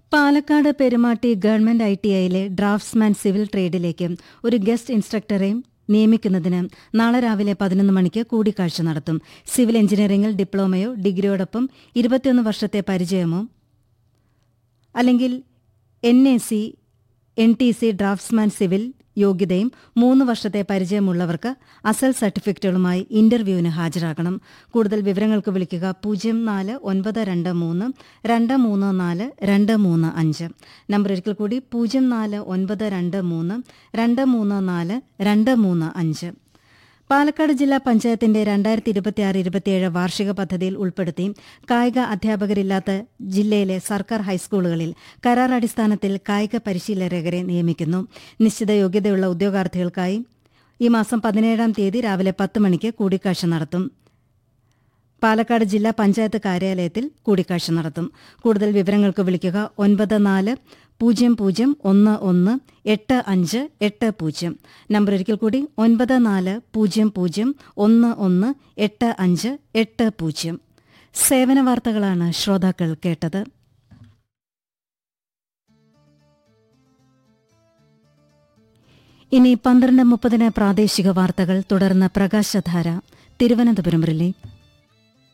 Palakkad Perumatty government I T ഐയിലെ draftsman civil ട്രേഡിലേക്ക് ഒരു ഗസ്റ്റ് ഇൻസ്ട്രക്ടറെയും നിയമിക്കുന്നതിന് നാളെ രാവിലെ പതിനൊന്ന് മണിക്ക് കൂടിക്കാഴ്ച നടത്തും സിവിൽ എഞ്ചിനീയറിംഗിൽ ഡിപ്ലോമയോ ഡിഗ്രിയോടൊപ്പം ഇരുപത്തിയൊന്ന് വർഷത്തെ പരിചയമോ അല്ലെങ്കിൽ N A C N T C draftsman civil യോഗ്യതയും മൂന്ന് വർഷത്തെ പരിചയമുള്ളവർക്ക് അസൽ സർട്ടിഫിക്കറ്റുകളുമായി ഇന്റർവ്യൂവിന് ഹാജരാകണം കൂടുതൽ വിവരങ്ങൾക്ക് വിളിക്കുക പൂജ്യം നാല് ഒൻപത് രണ്ട് മൂന്ന് രണ്ട് മൂന്ന് നാല് രണ്ട് മൂന്ന് അഞ്ച് നമ്പർ ഒരിക്കൽ കൂടി പൂജ്യം നാല് ഒൻപത് രണ്ട് മൂന്ന് രണ്ട് മൂന്ന് നാല് രണ്ട് മൂന്ന് അഞ്ച് പാലക്കാട് ജില്ലാ പഞ്ചായത്തിന്റെ രണ്ടായിരത്തി ഇരുപത്തിയാറ് ഇരുപത്തിയേഴ് വാർഷിക പദ്ധതിയിൽ ഉൾപ്പെടുത്തി കായിക അധ്യാപകരില്ലാത്ത ജില്ലയിലെ സർക്കാർ ഹൈസ്കൂളുകളിൽ കരാർ അടിസ്ഥാനത്തിൽ കായിക പരിശീലകരെ നിയമിക്കുന്നു നിശ്ചിത യോഗ്യതയുള്ള ഉദ്യോഗാർത്ഥികൾക്കായി ഈ മാസം പതിനേഴാം തീയതി രാവിലെ പത്ത് മണിക്ക് കൂടിക്കാഴ്ച നടത്തും പാലക്കാട് ജില്ലാ പഞ്ചായത്ത് കാര്യാലയത്തിൽ കൂടിക്കാഴ്ച നടത്തും കൂടുതൽ വിവരങ്ങൾക്ക് വിളിക്കുക ഒൻപത് നാല് പൂജ്യം പൂജ്യം ഒന്ന് ഒന്ന് എട്ട് അഞ്ച് എട്ട് പൂജ്യം നമ്പർ ഒരിക്കൽ കൂടി ഒൻപത് നാല് പൂജ്യം പൂജ്യം ഒന്ന് ഒന്ന് എട്ട് അഞ്ച് എട്ട് പൂജ്യം സേവന വാർത്തകളാണ് ശ്രോതാക്കൾ കേട്ടത് ഇനി പന്ത്രണ്ട് മുപ്പതിന് പ്രാദേശിക വാർത്തകൾ തുടർന്ന് പ്രകാശധാര തിരുവനന്തപുരം റിലേ